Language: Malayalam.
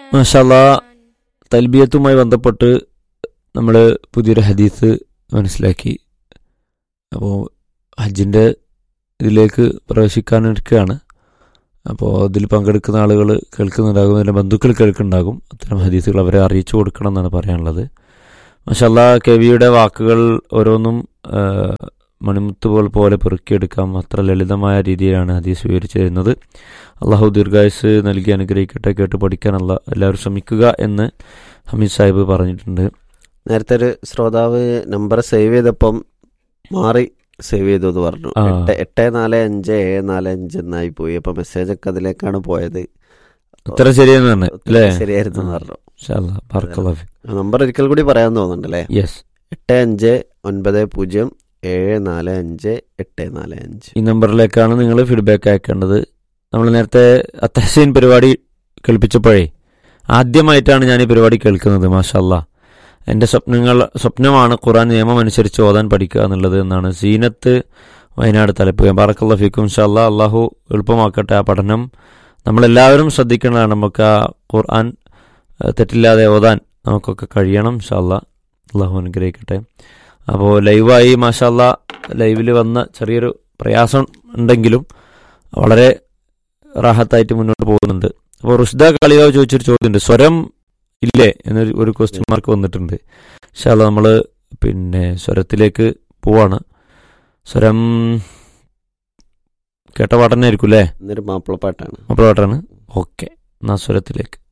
മാഷാല്ല തൽബിയത്തുമായി ബന്ധപ്പെട്ട് നമ്മൾ പുതിയൊരു ഹദീസ് മനസ്സിലാക്കി അപ്പോൾ ഹജ്ജിൻ്റെ ഇതിലേക്ക് പ്രവേശിക്കാനിരിക്കുകയാണ് അപ്പോൾ ഇതിൽ പങ്കെടുക്കുന്ന ആളുകൾ കേൾക്കുന്നുണ്ടാകും അതിൻ്റെ ബന്ധുക്കൾ കേൾക്കുന്നുണ്ടാകും അത്തരം ഹദീസുകൾ അവരെ അറിയിച്ചു കൊടുക്കണം എന്നാണ് പറയാനുള്ളത് മഷല്ല കവിയുടെ വാക്കുകൾ ഓരോന്നും ആ, മണിമുത്ത് പോൽ പോലെ പെറുക്കിയെടുക്കാം അത്ര ലളിതമായ രീതിയിലാണ് ഹദീസ് വിവരിച്ചു തരുന്നത് അള്ളാഹു ദീർഘായുസ് നൽകി അനുഗ്രഹിക്കട്ടെ കേട്ട് പഠിക്കാനുള്ള എല്ലാവരും ശ്രമിക്കുക എന്ന് ഹമീദ് സാഹിബ് പറഞ്ഞിട്ടുണ്ട് നേരത്തെ ഒരു ശ്രോതാവ് നമ്പർ സേവ് ചെയ്തപ്പം മാറി സേവ് ചെയ്തു എന്ന് പറഞ്ഞു ആ. എട്ട് എട്ട് നാല് അഞ്ച് ഏഴ് നാല് അഞ്ച് എന്നായി പോയി അപ്പൊ മെസ്സേജ് ഒക്കെ അതിലേക്കാണ് പോയത് ഉത്തരം ശരിയെന്ന് പറഞ്ഞു അല്ലേ ശരിയായിരുന്നു എന്ന് പറഞ്ഞു നമ്പർ ഒരിക്കൽ കൂടി പറയാൻ തോന്നുന്നുണ്ട് അല്ലേ യെസ് എട്ട് അഞ്ച് ഒൻപത് പൂജ്യം ഏഴ് നാല് അഞ്ച് എട്ട് നാല് അഞ്ച് ഈ നമ്പറിലേക്കാണ് നിങ്ങൾ ഫീഡ്ബാക്ക് അയക്കേണ്ടത് നമ്മൾ നേരത്തെ അത്തഹസീൻ പരിപാടി കേൾപ്പിച്ചപ്പോഴേ ആദ്യമായിട്ടാണ് ഞാൻ ഈ പരിപാടി കേൾക്കുന്നത് മാഷല്ല എൻ്റെ സ്വപ്നങ്ങൾ സ്വപ്നമാണ് ഖുറാൻ നിയമം അനുസരിച്ച് ഓതാൻ പഠിക്കുക എന്നുള്ളത് എന്നാണ് സീനത്ത് വയനാട് തലപ്പ് ബാറക്കല്ല ഫിക്കും ഷല്ല അള്ളാഹു എളുപ്പമാക്കട്ടെ ആ പഠനം നമ്മളെല്ലാവരും ശ്രദ്ധിക്കേണ്ടതാണ് നമുക്ക് ആ ഖുർആൻ ഏഹ്, തെറ്റില്ലാതെ ഓതാൻ നമുക്കൊക്കെ കഴിയണം ഷല്ല അള്ളാഹു അനുഗ്രഹിക്കട്ടെ അപ്പോൾ ലൈവായി മാഷല്ല ലൈവിൽ വന്ന ചെറിയൊരു പ്രയാസം ഉണ്ടെങ്കിലും വളരെ റാഹത്തായിട്ട് മുന്നോട്ട് പോകുന്നുണ്ട് അപ്പോൾ റുഷ്ദ കളിയാവ് ചോദിച്ചൊരു ചോദ്യമുണ്ട് സ്വരം ഇല്ലേ എന്നൊരു ഒരു ക്വസ്റ്റ്യൻ മാർക്ക് വന്നിട്ടുണ്ട് പക്ഷേ അത് നമ്മൾ പിന്നെ സ്വരത്തിലേക്ക് പോവാണ് സ്വരം കേട്ട പാട്ടന്നെ ആയിരിക്കും അല്ലേ എന്നൊരു മാപ്പിളപ്പാട്ടാണ് അപ്പോൾ പാട്ടാണ് ഓക്കെ എന്നാ സ്വരത്തിലേക്ക്